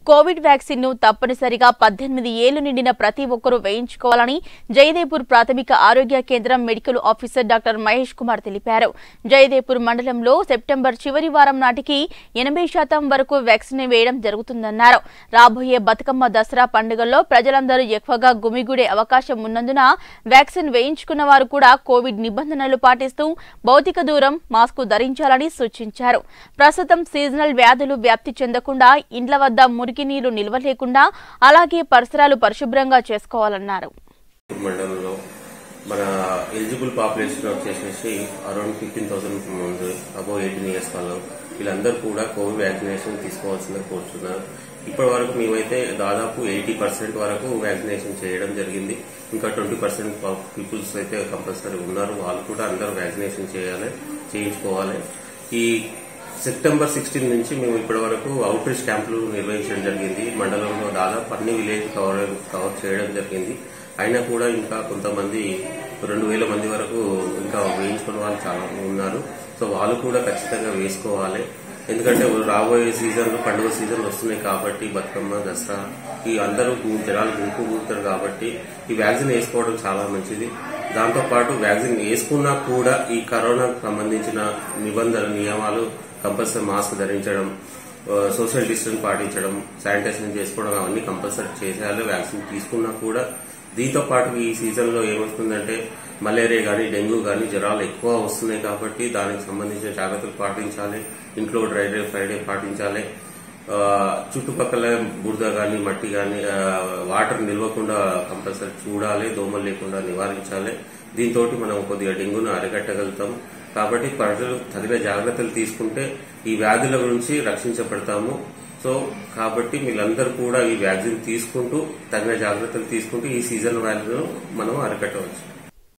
Covid vaccine ను తప్పనిసరిగా పద్దెనిమిది ఏళ్లు నిండిన ప్రతి ఒక్కరూ వేయించుకోవాలని జయదేపూర్ ప్రాథమిక ఆరోగ్య కేంద్రం medical officer doctor Mahesh Kumar తెలిపారు జయదేపూర్ మండలంలో సెప్టెంబర్ చివరి వారం నాటికి ఎనభై శాతం వరకు వ్యాక్సిన్ వేయడం జరుగుతుందన్నారు రాబోయే బతుకమ్మ దసరా పండుగల్లో ప్రజలందరూ ఎక్కువగా గుమిగూడే అవకాశం ఉన్నందున వ్యాక్సిన్ వేయించుకున్న వారు కూడా కోవిడ్ నిబంధనలు పాటిస్తూ భౌతిక దూరం మాస్కు ధరించాలని సూచించారు ప్రస్తుతం సీజనల్ వ్యాధులు వ్యాప్తి చెందకుండా ఇండ్ల వద్ద మురికి నీరు నిల్వ లేకుండా అలాగే పరిసరాలు పరిశుభ్రంగా చేసుకోవాలన్నారు మండలంలో మన ఎలిజిబుల్ పాపులేషన్ వచ్చేసేసి అరౌండ్ ఫిఫ్టీన్ థౌసండ్ ఉంది అబౌవ్ ఎయిటీన్ ఇయర్స్ వాళ్ళు వీళ్ళందరూ కూడా కోవిడ్ వ్యాక్సినేషన్ తీసుకోవాల్సిందిగా కోరుతున్నారు ఇప్పటి వరకు మేమైతే దాదాపు ఎయిటీ పర్సెంట్ వరకు వ్యాక్సినేషన్ చేయడం జరిగింది ఇంకా ట్వంటీ పర్సెంట్ పీపుల్స్ అయితే కంపల్సరీ ఉన్నారు వాళ్ళు కూడా అందరూ వ్యాక్సినేషన్ చేయాలి చేయించుకోవాలి ఈ సెప్టెంబర్ సిక్స్టీన్ నుంచి మేము ఇప్పటి వరకు అవుట్ రీచ్ క్యాంపులు నిర్వహించడం జరిగింది మండలంలో దాదాపు అన్ని విలేజ్ కవర్ కవర్ చేయడం జరిగింది అయినా కూడా ఇంకా కొంతమంది రెండు వేల మంది వరకు ఇంకా వేయించుకున్న వాళ్ళు చాలా ఉన్నారు సో వాళ్ళు కూడా ఖచ్చితంగా వేసుకోవాలి ఎందుకంటే రాబోయే సీజన్ పండుగ సీజన్ వస్తున్నాయి కాబట్టి బతుకమ్మ దసరా ఈ అందరూ గు- జనాలు గుంపు కూడతారు కాబట్టి ఈ వ్యాక్సిన్ వేసుకోవడం చాలా మంచిది దాంతో పాటు వ్యాక్సిన్ వేసుకున్నా కూడా ఈ కరోనాకు సంబంధించిన నిబంధన నియమాలు కంపల్సరీ మాస్క్ ధరించడం ఆ, సోషల్ డిస్టెన్స్ పాటించడం శానిటైజేషన్ చేసుకోవడం అవన్నీ కంపల్సరీ చేసేయాలి వ్యాక్సిన్ తీసుకున్నా కూడా దీంతో పాటు ఈ సీజన్ లో ఏమొస్తుందంటే మలేరియా గానీ డెంగ్యూ గానీ జ్వరాలు ఎక్కువ వస్తున్నాయి కాబట్టి దానికి సంబంధించిన జాగ్రత్తలు పాటించాలి ఇంట్లో డ్రై డే ఫ్రైడే పాటించాలి ఆ, చుట్టుపక్కల బురద గాని మట్టి గాని ఆ, వాటర్ నిల్వకుండా కంపల్సరీ చూడాలి దోమలు లేకుండా నివారించాలి దీంతో మనం కొద్దిగా డెంగ్యూను అరికట్టగలుగుతాం కాబట్టి ప్రజలు తగిన జాగ్రత్తలు తీసుకుంటే ఈ వ్యాధుల నుంచి రక్షించబడతాము సో కాబట్టి వీళ్ళందరూ కూడా ఈ వ్యాక్సిన్ తీసుకుంటూ తగిన జాగ్రత్తలు తీసుకుంటూ ఈ సీజన్ వ్యాధులను మనం అరికట్టవచ్చు